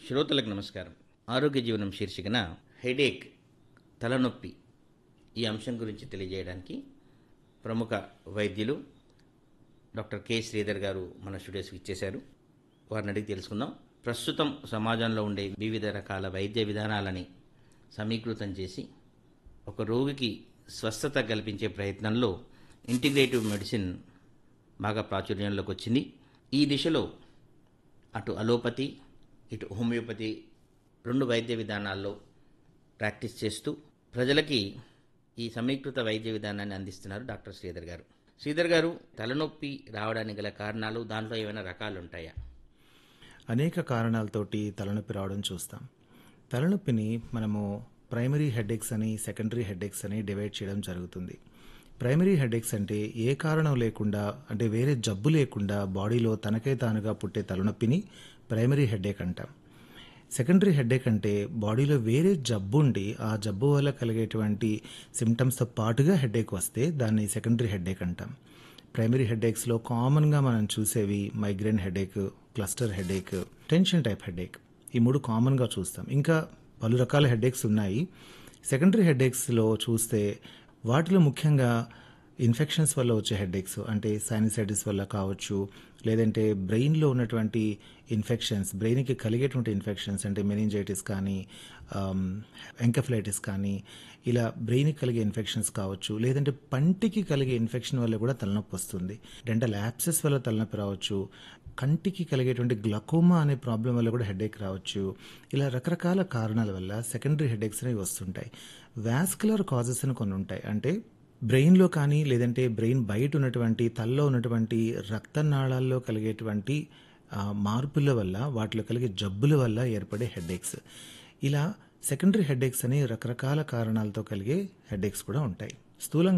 శ్రోతలకు నమస్కారం ఆరోగ్య జీవనం శీర్షికన హెడేక్ తలనొప్పి ఈ అంశం గురించి తెలియజేయడానికి ప్రముఖ వైద్యులు డాక్టర్ కె శ్రీధర్ గారు మన స్టూడియోస్కి ఇచ్చేశారు వారిని అడిగి తెలుసుకుందాం ప్రస్తుతం సమాజంలో ఉండే వివిధ రకాల వైద్య విధానాలని సమీకృతం చేసి ఒక రోగికి స్వస్థత కల్పించే ప్రయత్నంలో ఇంటిగ్రేటివ్ మెడిసిన్ బాగా ప్రాచుర్యంలోకి వచ్చింది ఈ దిశలో అటు అలోపతి ఇటు హోమియోపతి రెండు వైద్య విధానాల్లో ప్రాక్టీస్ చేస్తూ ప్రజలకి ఈ సమీకృత వైద్య విధానాన్ని అందిస్తున్నారు డాక్టర్ శ్రీధర్ గారు శ్రీధర్ గారు తలనొప్పి రావడానికి గల కారణాలు దాంట్లో ఏమైనా రకాలు ఉంటాయా అనేక కారణాలతోటి తలనొప్పి రావడం చూస్తాం తలనొప్పిని మనము ప్రైమరీ హెడేక్స్ అని సెకండరీ హెడేక్స్ అని డివైడ్ చేయడం జరుగుతుంది ప్రైమరీ హెడేక్స్ అంటే ఏ కారణం లేకుండా అంటే వేరే జబ్బు లేకుండా బాడీలో తనకై తానుగా పుట్టే తలనొప్పిని ప్రైమరీ హెడేక్ అంటాం సెకండరీ హెడేక్ అంటే బాడీలో వేరే జబ్బు ఉండి ఆ జబ్బు వల్ల కలిగేటువంటి సిమ్టమ్స్తో పాటుగా హెడేక్ వస్తే దాన్ని సెకండరీ హెడేక్ అంటాం ప్రైమరీ హెడేక్స్లో కామన్గా మనం చూసేవి migraine headache cluster headache tension type headache ఈ మూడు కామన్గా చూస్తాం ఇంకా పలు రకాల హెడేక్స్ ఉన్నాయి సెకండరీ హెడేక్స్లో చూస్తే వాటిలో ముఖ్యంగా ఇన్ఫెక్షన్స్ వల్ల వచ్చే హెడేక్స్ అంటే సైనసైటిస్ వల్ల కావచ్చు లేదంటే బ్రెయిన్లో ఉన్నటువంటి ఇన్ఫెక్షన్స్ బ్రెయిన్కి కలిగేటువంటి ఇన్ఫెక్షన్స్ అంటే మెనింజైటిస్ కానీ ఎంకఫ్లైటిస్ కానీ ఇలా బ్రెయిన్కి కలిగే ఇన్ఫెక్షన్స్ కావచ్చు లేదంటే పంటికి కలిగే ఇన్ఫెక్షన్ వల్ల కూడా తలనొప్పి వస్తుంది డెంటల్ యాప్సెస్ వల్ల తలనొప్పి రావచ్చు కంటికి కలిగేటువంటి గ్లకోమా అనే ప్రాబ్లం వల్ల కూడా హెడేక్ రావచ్చు ఇలా రకరకాల కారణాల వల్ల సెకండరీ హెడేక్స్ అనేవి వస్తుంటాయి వాస్కులర్ కాజెస్ అని కొన్ని ఉంటాయి అంటే బ్రెయిన్లో కానీ లేదంటే బ్రెయిన్ బయట ఉన్నటువంటి తల్లో ఉన్నటువంటి రక్తనాళాల్లో కలిగేటువంటి ఆ, మార్పుల వల్ల వాటిలో కలిగే జబ్బుల వల్ల ఏర్పడే హెడేక్స్ ఇలా సెకండరీ హెడేక్స్ అని రకరకాల కారణాలతో కలిగే హెడేక్స్ కూడా ఉంటాయి స్థూలంగా